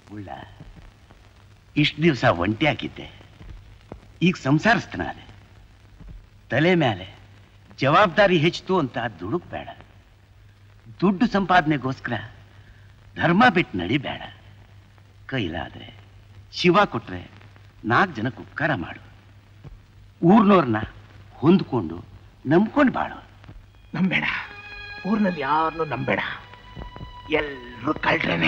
ಉಳ್ಳ ಇಷ್ಟು ದಿವಸ ಒಂಟಿ ಹಾಕಿದ್ದೆ ಈಗ ಸಂಸಾರಸ್ಥನಾದೆ ತಲೆ ಮೇಲೆ ಜವಾಬ್ದಾರಿ ಹೆಚ್ಚಿತು ಅಂತ ದುಡುಕ್ ಬೇಡ ದುಡ್ಡು ಸಂಪಾದನೆಗೋಸ್ಕರ ಧರ್ಮ ಬಿಟ್ಟು ನಡಿಬೇಡ ಕೈಲಾದ್ರೆ ಶಿವ ಕೊಟ್ರೆ ನಾಲ್ಕು ಜನಕ್ಕೆ ಉಪಕಾರ ಮಾಡು ಊರ್ನವ್ರನ್ನ ಹೊಂದ್ಕೊಂಡು ನಂಬ್ಕೊಂಡು ಬಾಳು ನಂಬೇಡ ಊರಿನಲ್ಲಿ ಯಾರನ್ನು ನಂಬೇಡ ಎಲ್ರು ಕಳ್ರೇನೆ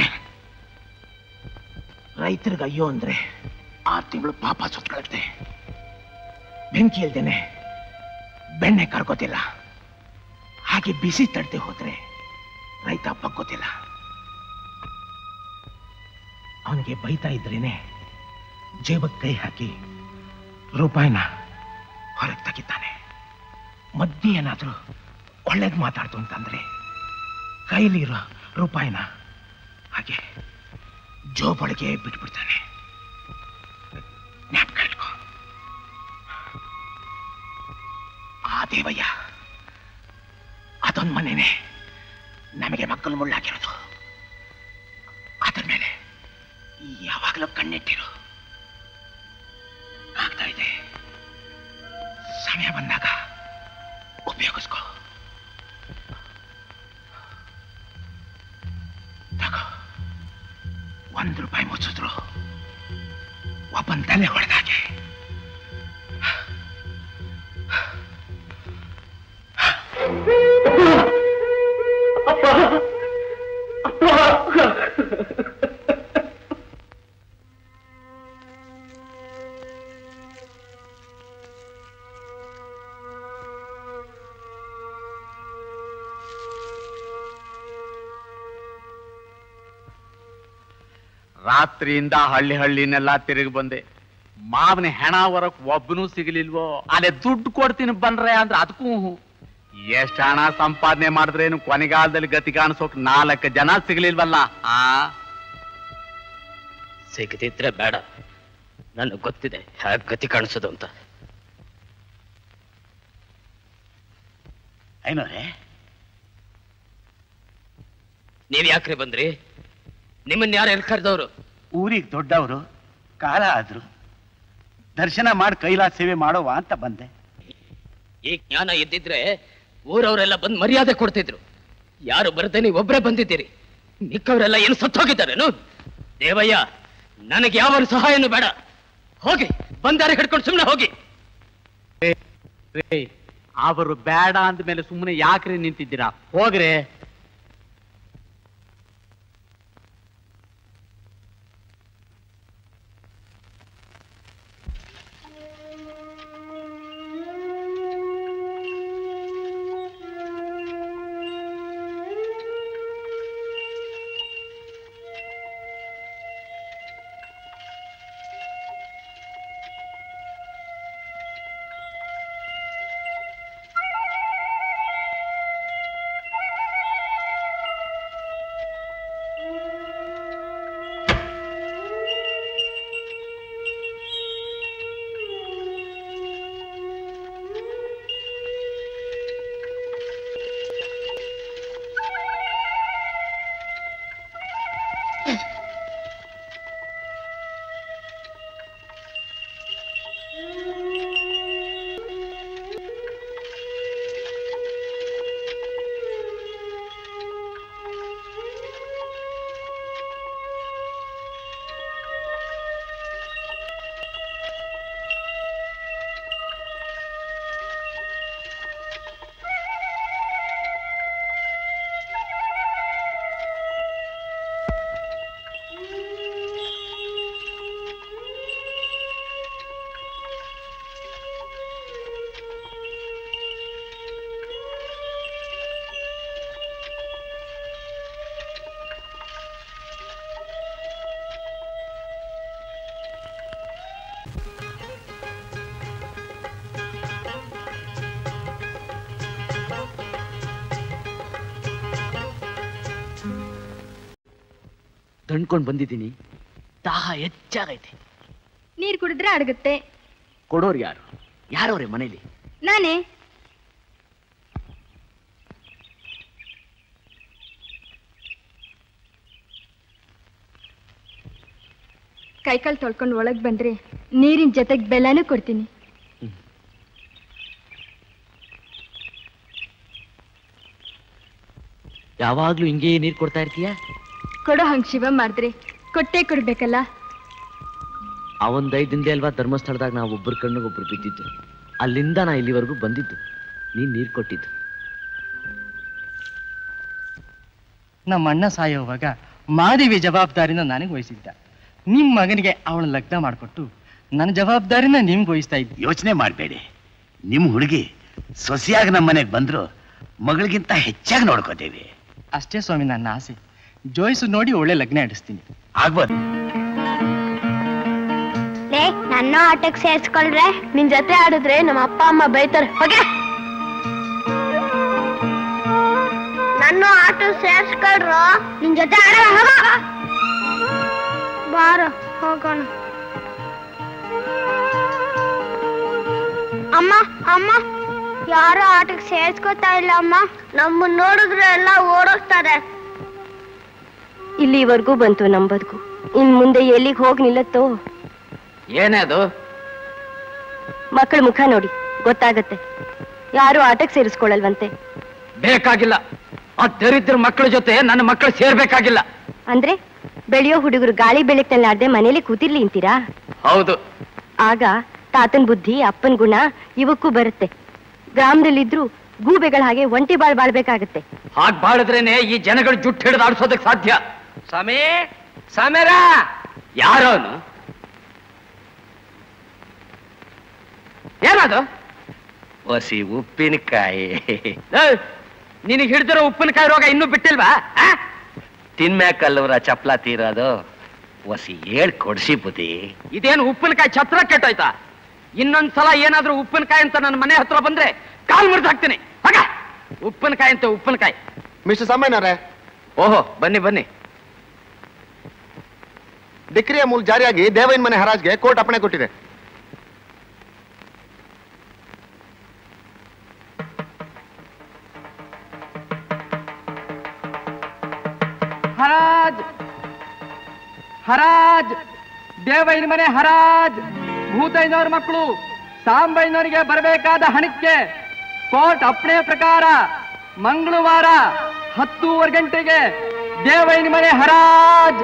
ರೈತರಿಗೆ ಅಯ್ಯೋ ಅಂದ್ರೆ ಆರು ತಿಂಗಳು ಪಾಪ ಸುತ್ಕೊಳುತ್ತೆ ಬೆಂಕಿ ಇಲ್ದೇನೆ ಬೆಣ್ಣೆ ಕರ್ಕೋತಿಲ್ಲ ಹಾಗೆ ಬಿಸಿ ತಡ್ದೆ ಹೋದ್ರೆ ರೈತ ಬಗ್ಗೋತಿಲ್ಲ ಅವನಿಗೆ ಬೈತಾ ಇದ್ರೇನೆ ಜೇಬಕ್ಕೆ ಕೈ ಹಾಕಿ ರೂಪಾಯಿನ ಹೊರಗೆ ತೆಗಿತಾನೆ ಮಧ್ಯೆ ಏನಾದ್ರೂ ಒಳ್ಳೇದು ಮಾತಾಡ್ತು ಅಂತಂದ್ರೆ ಕೈಲಿರೋ ರೂಪಾಯಿನ ಹಾಗೆ ಜೋಬೊಳಗೆ ಬಿಟ್ಬಿಡ್ತಾನೆ ಜ್ಞಾಪಕ ಇಟ್ಕೋ ಆ ದೇವಯ್ಯ ಅದೊಂದು ಮನೆನೆ ನಮಗೆ ಮಕ್ಕಳು ಮುಳ್ಳಾಕಿರೋದು ಅದ್ರ ಮೇಲೆ ಯಾವಾಗಲೂ ಕಣ್ಣಿಟ್ಟಿರು ಆಗ್ತಾ ಇದೆ ಸಮಯ ಬಂದಾಗ ಉಪಯೋಗಿಸ್ಕೋ ತಗೋ ಒಂದು ರೂಪಾಯಿ ಮುಚ್ಚಿದ್ರು ಒಬ್ಬನ ತಲೆ ಹೊಡೆದಾಗೆ ರಾತ್ರಿಯಿಂದ ಹಳ್ಳಿ ಹಳ್ಳಿನೆಲ್ಲ ತಿರುಗಿ ಬಂದೆ ಮಾವನ ಹೆಣ ಹೊರಕ್ ಒಬ್ಬನೂ ಸಿಗಲಿಲ್ವೋ ಅಲ್ಲೇ ದುಡ್ಡು ಕೊಡ್ತೀನಿ ಬನ್ರೆ ಅಂದ್ರೆ ಅದಕ್ಕೂ ಹ್ಞೂ. ಎಷ್ಟ್ ಹಣ ಸಂಪಾದನೆ ಮಾಡಿದ್ರೇನು ಕೊನೆಗಾಲದಲ್ಲಿ ಗತಿ ಕಾಣಿಸೋಕ್ ನಾಲ್ಕು ಜನ ಸಿಗ್ಲಿಲ್ವಲ್ಲ ಆ ಸಿಗದಿದ್ರೆ ಬೇಡ ನನಗೆ ಗೊತ್ತಿದೆ ಹೇಗೆ ಗತಿ ಕಾಣಿಸೋದು ಅಂತ ಐನೋರೆ ನೀವ್ ಯಾಕ್ರಿ ಬಂದ್ರಿ ನಿಮ್ಮನ್ನ ಯಾರು ಎಲ್ಲಿ ಕರೆದವ್ರು ಊರಿಗೆ ದೊಡ್ಡವರು ಕಾಲ ಆದ್ರು ದರ್ಶನ ಮಾಡಿ ಕೈಲಾಸ ಸೇವೆ ಮಾಡೋವ ಅಂತ ಬಂದೆ ಈ ಜ್ಞಾನ ಇದ್ದಿದ್ರೆ ಊರವರೆಲ್ಲ ಬಂದು ಮರ್ಯಾದೆ ಕೊಡ್ತಿದ್ರು ಯಾರು ಬರದೆ ನೀವು ಒಬ್ರೇ ಬಂದಿದ್ದೀರಿ ಮಿಕ್ಕವರೆಲ್ಲ ಏನು ಸತ್ತೋಗಿದ್ದಾರೇನು ದೇವಯ್ಯ ನನಗೆ ಯಾವ ಸಹಾಯನೂ ಬೇಡ ಹೋಗಿ ಬಂದಾರೆ ಹಿಡ್ಕೊಂಡು ಸುಮ್ಮನೆ ಹೋಗಿ ರೇ, ಅವರು ಬೇಡ ಅಂದ್ಮೇಲೆ ಸುಮ್ಮನೆ ಯಾಕ್ರಿ ನಿಂತಿದ್ದೀರಾ ಹೋಗ್ರಿ ತಂಡ್ಕೊಂಡ್ ಬಂದಿದ್ದೀನಿ ದಾಹ ಹೆಚ್ಚಾಗೈತೆ ನೀರ್ ಕುಡಿದ್ರೆ ಅಡಗುತ್ತೆ ಕೊಡೋರು ಯಾರು ಯಾರವ್ರೆ ಮನೇಲಿ ನಾನೇ ಕೈಕಾಲು ತೊಳ್ಕೊಂಡು ಒಳಗೆ ಬಂದ್ರೆ ನೀರಿನ ಜೊತೆಗೆ ಬೆಲ್ಲನೂ ಕೊಡ್ತೀನಿ ಯಾವಾಗ್ಲೂ ಹಿಂಗೆ ನೀರ್ ಕೊಡ್ತಾ ಇರ್ತೀಯ ಕೊಡೋ ಹಂಗ್ ಶಿವ ಮಾಡಿದ್ರೆ ಕೊಟ್ಟೇ ಕೊಡ್ಬೇಕಲ್ಲ ಅವನ್ ದಯದಿಂದೆ ಅಲ್ವಾ ಧರ್ಮಸ್ಥಳದಾಗ ನಾವು ಒಬ್ಬರ ಕಣ್ಣಿಗೆ ಒಬ್ರು ಬಿದ್ದಿದ್ದು ಅಲ್ಲಿಂದ ನಾ ಇಲ್ಲಿವರೆಗೂ ಬಂದಿದ್ದು ನೀನ್ ನೀರ್ ಕೊಟ್ಟಿದ್ದು ನಮ್ಮ ಅಣ್ಣ ಸಾಯೋವಾಗ ಮಾದೇವಿ ಜವಾಬ್ದಾರಿನ ನನಗೆ ವಹಿಸಿದ್ದ ನಿಮ್ಮ ಮಗನಿಗೆ ಅವಳ ಲಗ್ನ ಮಾಡಿಕೊಟ್ಟು ನನ್ನ ಜವಾಬ್ದಾರಿನ ನಿಮ್ಗೆ ವಹಿಸ್ತಾ ಇದ್ದೆ ಯೋಚನೆ ಮಾಡಬೇಡಿ ನಿಮ್ಮ ಹುಡುಗಿ ಸೊಸೆಯಾಗಿ ನಮ್ಮ ಮನೆಗೆ ಬಂದ್ರು ಮಗಳಿಗಿಂತ ಹೆಚ್ಚಾಗಿ ನೋಡ್ಕೋತೇವೆ ಅಷ್ಟೇ ಸ್ವಾಮಿ ನನ್ನ ಆಸೆ ಜೋಯಿಸು ನೋಡಿ ಒಳ್ಳೆ ಲಗ್ನ ಇಡಿಸ್ತೀನಿ ಆಗ್ಬೋದು ಲೇ ನನ್ನ ಆಟಕ್ಕೆ ಸೇರ್ಸ್ಕೊಳ್ರೆ ನಿನ್ ಜೊತೆ ಆಡಿದ್ರೆ ನಮ್ಮ ಅಪ್ಪ ಅಮ್ಮ ಬೈತಾರೆ ಹೋಗೆ ನನ್ನ ಆಟ ಸೇರ್ಸ್ಕೊಳ್ರು ನಿನ್ ಜೊತೆ ಆಡ ಹೋಗ ಬಾರ ಹೋಗೋಣ ಅಮ್ಮ ಅಮ್ಮ ಯಾರು ಆಟಕ್ಕೆ ಸೇರ್ಸ್ಕೊತಾ ಇಲ್ಲ ಅಮ್ಮ ನಮ್ಮನ್ನ ನೋಡಿದ್ರೆ ಎಲ್ಲ ಓಡೋಗ್ತಾರೆ ಇಲ್ಲಿವರೆಗೂ ಬಂತು ನಮ್ ಬದುಕು ಇನ್ ಮುಂದೆ ಎಲ್ಲಿಗೆ ಹೋಗಿ ನಿಲ್ಲತ್ತೋ ಏನೇ ಅದು ಮಕ್ಕಳ ಮುಖ ನೋಡಿ ಗೊತ್ತಾಗತ್ತೆ ಯಾರು ಆಟಕ್ಕೆ ಸೇರಿಸ್ಕೊಳಲ್ವಂತೆ ಬೇಕಾಗಿಲ್ಲ ಆ ದರಿದ್ರ ಮಕ್ಕಳ ಜೊತೆ ನನ್ನ ಮಕ್ಕಳು ಸೇರ್ಬೇಕಾಗಿಲ್ಲ ಅಂದ್ರೆ ಬೆಳೆಯೋ ಹುಡುಗರು ಗಾಳಿ ಬೆಳಕಿನಲ್ಲಿ ಆಡದೆ ಮನೇಲಿ ಕೂತಿರ್ಲಿ ಅಂತೀರಾ ಹೌದು ಆಗ ತಾತನ್ ಬುದ್ಧಿ ಅಪ್ಪನ್ ಗುಣ ಇವಕ್ಕೂ ಬರುತ್ತೆ ಗ್ರಾಮದಲ್ಲಿದ್ರು ಗೂಬೆಗಳ ಹಾಗೆ ಒಂಟಿ ಬಾಳ್ ಬಾಳ್ಬೇಕಾಗತ್ತೆ ಹಾಗ್ ಬಾಳಿದ್ರೇನೆ ಈ ಜನಗಳು ಜುಟ್ಟು ಹಿಡಿದು ಆಡ್ಸೋದಕ್ ಸಾಧ್ಯ ಸಮೇ ಸಮೀರ ಯಾರು ಅವನು ಏನದು ಒಸಿ ಉಪ್ಪಿನಕಾಯಿ ನಿನಗೆ ಹಿಡಿದಿರೋ ಉಪ್ಪಿನಕಾಯಿ ರೋಗ ಇನ್ನೂ ಬಿಟ್ಟಿಲ್ವಾ ಆ? ತಿನ್ಮ್ಯಾಕಲ್ಲವ್ರ ಚಪ್ಲ ತೀರೋದು ಒಸಿ ಹೇಳ್ ಕೊಡ್ಸಿ ಬುದ್ಧಿ ಇದೇನು ಉಪ್ಪಿನಕಾಯಿ ಛತ್ರ ಕೆಟ್ಟೋಯ್ತಾ ಇನ್ನೊಂದ್ಸಲ ಏನಾದ್ರೂ ಉಪ್ಪಿನಕಾಯಿ ಅಂತ ನನ್ನ ಮನೆ ಹತ್ರ ಬಂದ್ರೆ ಕಾಲ್ ಮುರಿದು ಹಾಕ್ತೀನಿ ಹಾಗ ಉಪ್ಪಿನಕಾಯಿ ಅಂತ ಉಪ್ಪಿನಕಾಯಿ ಮಿಸ್ಟರ್ ಸಾಮಾನ್ಯರೇ ಓಹೋ ಬನ್ನಿ ಬನ್ನಿ ಡಿಕ್ರಿಯ ಮೂಲ ಜಾರಿಯಾಗಿ ದೇವಯ್ಯನ ಮನೆ ಹರಾಜ್ಗೆ ಕೋರ್ಟ್ ಅಪ್ಪಣೆ ಕೊಟ್ಟಿದೆ ಹರಾಜ್ ಹರಾಜ್ ದೇವೈನ ಮನೆ ಹರಾಜ್ ಭೂತೈನವ್ರ ಮಕ್ಕಳು ಸಾಂಬೈನವರಿಗೆ ಬರಬೇಕಾದ ಹಣಕ್ಕೆ ಕೋರ್ಟ್ ಅಪ್ಪಣೆ ಪ್ರಕಾರ ಮಂಗಳವಾರ ಹತ್ತೂವರೆ ಗಂಟೆಗೆ ದೇವೈನ ಮನೆ ಹರಾಜ್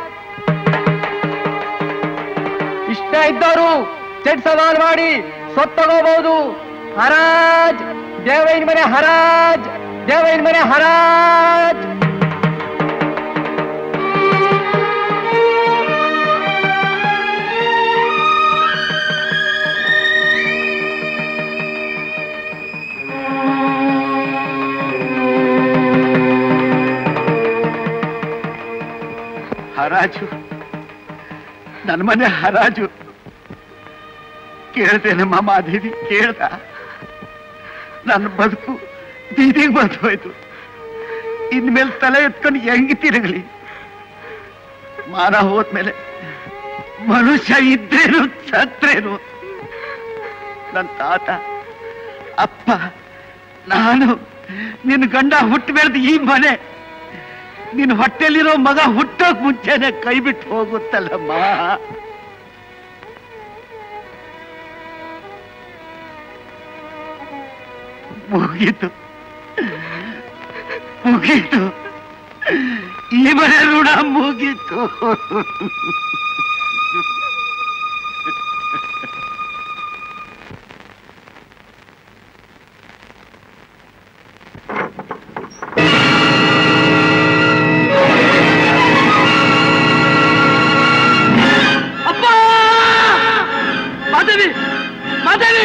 ಇಷ್ಟ ಇದ್ದವರು ಚೆಟ್ ಸವಾಲ್ ಮಾಡಿ ಸೊತ್ತಗೋಬಹುದು ಹರಾಜ್ ದೇವೈನ ಮನೆ ಹರಾಜ್ ದೇವೈನ ಮನೆ ಹರಾಜ್ ಹರಾಜು ನನ್ನ ಮನೆ ಹರಾಜು ಕೇಳ್ತೇನೆ ಮಾಮಾದೇವಿ ಕೇಳ್ದ ನನ್ನ ಬದುಕು ಬೀದಿಗೆ ಬಂದು ಹೋಯ್ತು ಇನ್ಮೇಲೆ ತಲೆ ಎತ್ಕೊಂಡು ಹೆಂಗ್ ತಿರುಗಲಿ ಮಾನ ಹೋದ್ಮೇಲೆ ಮನುಷ್ಯ ಇದ್ರೇನು ಸತ್ರೇನು ನನ್ನ ತಾತ ಅಪ್ಪ ನಾನು ನಿನ್ನ ಗಂಡ ಹುಟ್ಟು ಬೆಳೆದ ಈ ಮನೆ ನಿನ್ನ ಹೊಟ್ಟೆಲಿರೋ ಮಗ ಹುಟ್ಟೋಕ್ ಮುಂಚೆನೆ ಕೈ ಬಿಟ್ಟು ಹೋಗುತ್ತಲ್ಲಮ್ಮ ಮುಗೀತು ಮುಗೀತು ಈ ಮನೆ ಋಣ ಮುಗೀತು ಅಪ್ಪ ಮಾಧವಿ ಮಾಧವಿ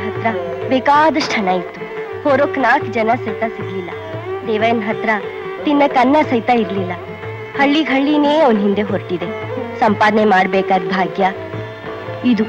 ಹತ್ರ ಬೇಕಾದಷ್ಟು ಹಣ ಇತ್ತು ಹೊರೋಕ್ ನಾಲ್ಕು ಜನ ಸಹಿತ ಸಿಗ್ಲಿಲ್ಲ ದೇವಯ್ಯನ ಹತ್ರ ತಿನ್ನಕ್ ಅನ್ನ ಸಹಿತ ಇರ್ಲಿಲ್ಲ ಹಳ್ಳಿಗ್ ಹಳ್ಳಿನೇ ಅವನ್ ಹಿಂದೆ ಹೊರಟಿದೆ ಸಂಪಾದನೆ ಮಾಡ್ಬೇಕಾದ ಭಾಗ್ಯ ಇದು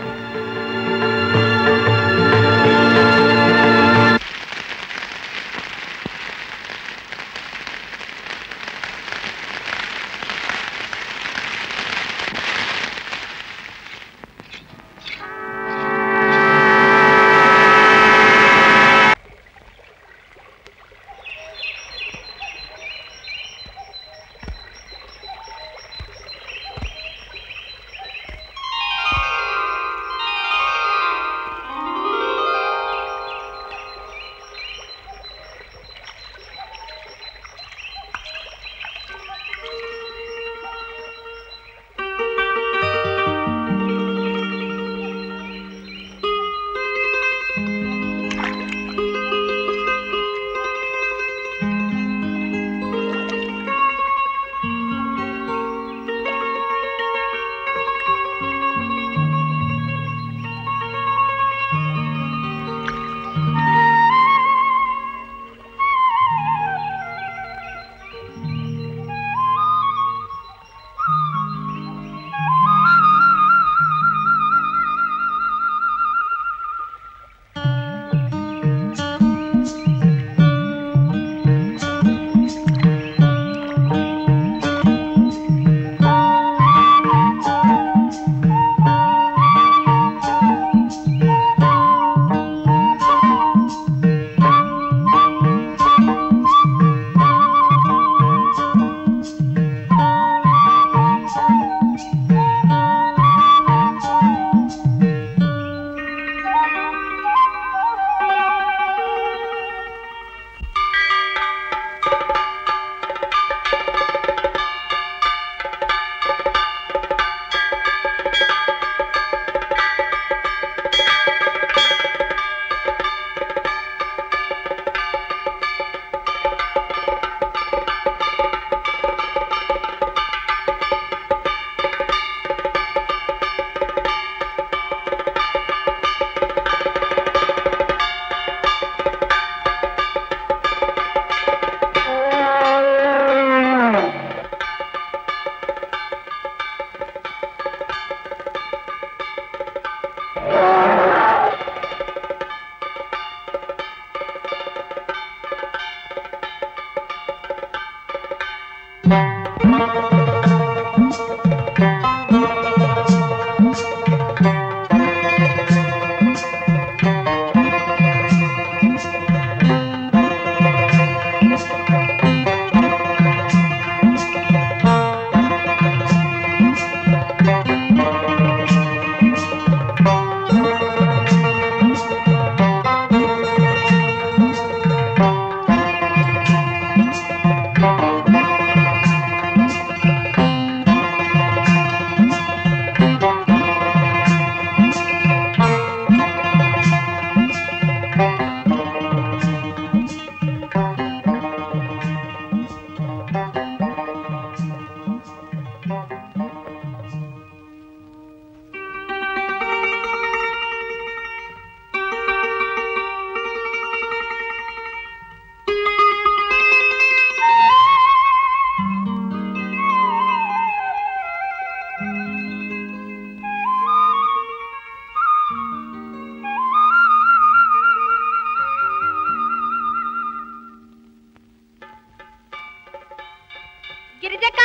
ಗಿರಿಜಕ್ಕ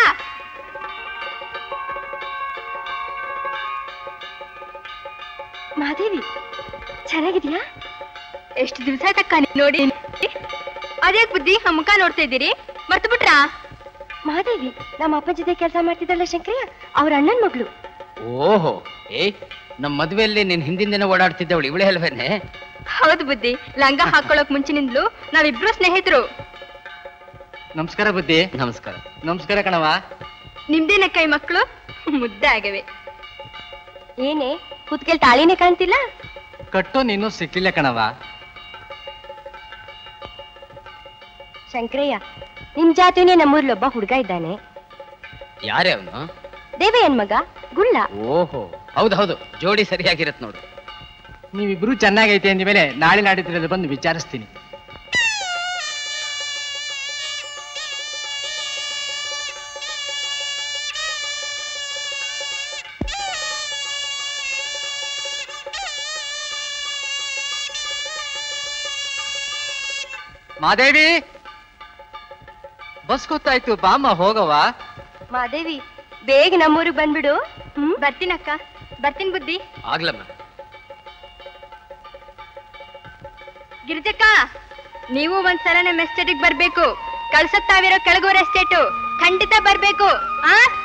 ಮಾದೇವಿ ಚೆನ್ನಾಗಿದ್ಯಾ ಎಷ್ಟು ದಿವಸ ಆಯ್ತಕ್ಕ ನೀನ್ ನೋಡಿ ಅದೇ ಬುದ್ಧಿ ಆ ಮುಖ ನೋಡ್ತಾ ಇದ್ದೀರಿ ಮರ್ತು ಬಿಟ್ರಾ ಮಾದೇವಿ ನಮ್ಮ ಅಪ್ಪ ಜೊತೆ ಕೆಲಸ ಮಾಡ್ತಿದ್ದಲ್ಲ ಶಂಕರಯ್ಯ ಅವ್ರ ಅಣ್ಣನ ಮಗಳು ಓಹೋ ಏ ನಮ್ಮ ಮದುವೆಯಲ್ಲಿ ನೀನ್ ಹಿಂದಿನ ದಿನ ಓಡಾಡ್ತಿದ್ದವಳು ಇವಳೇ ಅಲ್ವೇನೆ ಹೌದು ಬುದ್ಧಿ ಲಂಗ ಹಾಕೊಳ್ಳೋಕ್ ಮುಂಚಿನಿಂದಲೂ ನಾವಿಬ್ರು ಸ್ನೇಹಿತರು ನಮಸ್ಕಾರ ಬುದ್ಧಿ ನಮಸ್ಕಾರ ನಮಸ್ಕಾರ ಕಣವ ನಿಮ್ದೇನ ಕೈ ಮಕ್ಕಳು ಮುದ್ದೆ ಆಗವೆ ಏನೇ ಕುತ್ಕೆಲ್ ತಾಳಿನೇ ಕಾಣ್ತಿಲ್ಲ ಕಟ್ಟೋ ನೀನು ಸಿಕ್ಲಿಲ್ಲ ಕಣವ ಶಂಕರಯ್ಯ ನಿಮ್ ಜಾತಿನೇ ನಮ್ಮೂರ್ಲೊಬ್ಬ ಹುಡುಗ ಇದ್ದಾನೆ ಯಾರೇ ಅವನು ದೇವಯ್ಯನ್ ಮಗ ಗುಳ್ಳ ಓಹೋ ಹೌದು ಹೌದು ಜೋಡಿ ಸರಿಯಾಗಿರತ್ ನೋಡು ನೀವಿಬ್ರು ಚೆನ್ನಾಗೈತೆ ಅಂದಮೇಲೆ ನಾಳೆ ನಾಡಿದ್ರಲ್ಲಿ ಬಂದು ವಿಚಾರಿಸ್ತೀನಿ ಮಾದೇವಿ ಬಸ್ ಗೊತ್ತಾಯ್ತು ಬಾಮ್ಮ ಹೋಗವ ಮಾದೇವಿ ಬೇಗ ನಮ್ಮೂರಿಗೆ ಬಂದ್ಬಿಡು ಹ್ಮ್ ಬರ್ತೀನಕ್ಕ ಬರ್ತೀನಿ ಬುದ್ಧಿ ಆಗ್ಲಮ್ಮ ಗಿರಿಜಕ್ಕ ನೀವು ಒಂದ್ಸಲ ನಮ್ಮ ಎಸ್ಟೇಟಿಗೆ ಬರ್ಬೇಕು ಕಳ್ಸತ್ತಾವಿರೋ ಕೆಳಗೂರ್ ಎಸ್ಟೇಟು ಖಂಡಿತ ಬರ್ಬೇಕು ಆ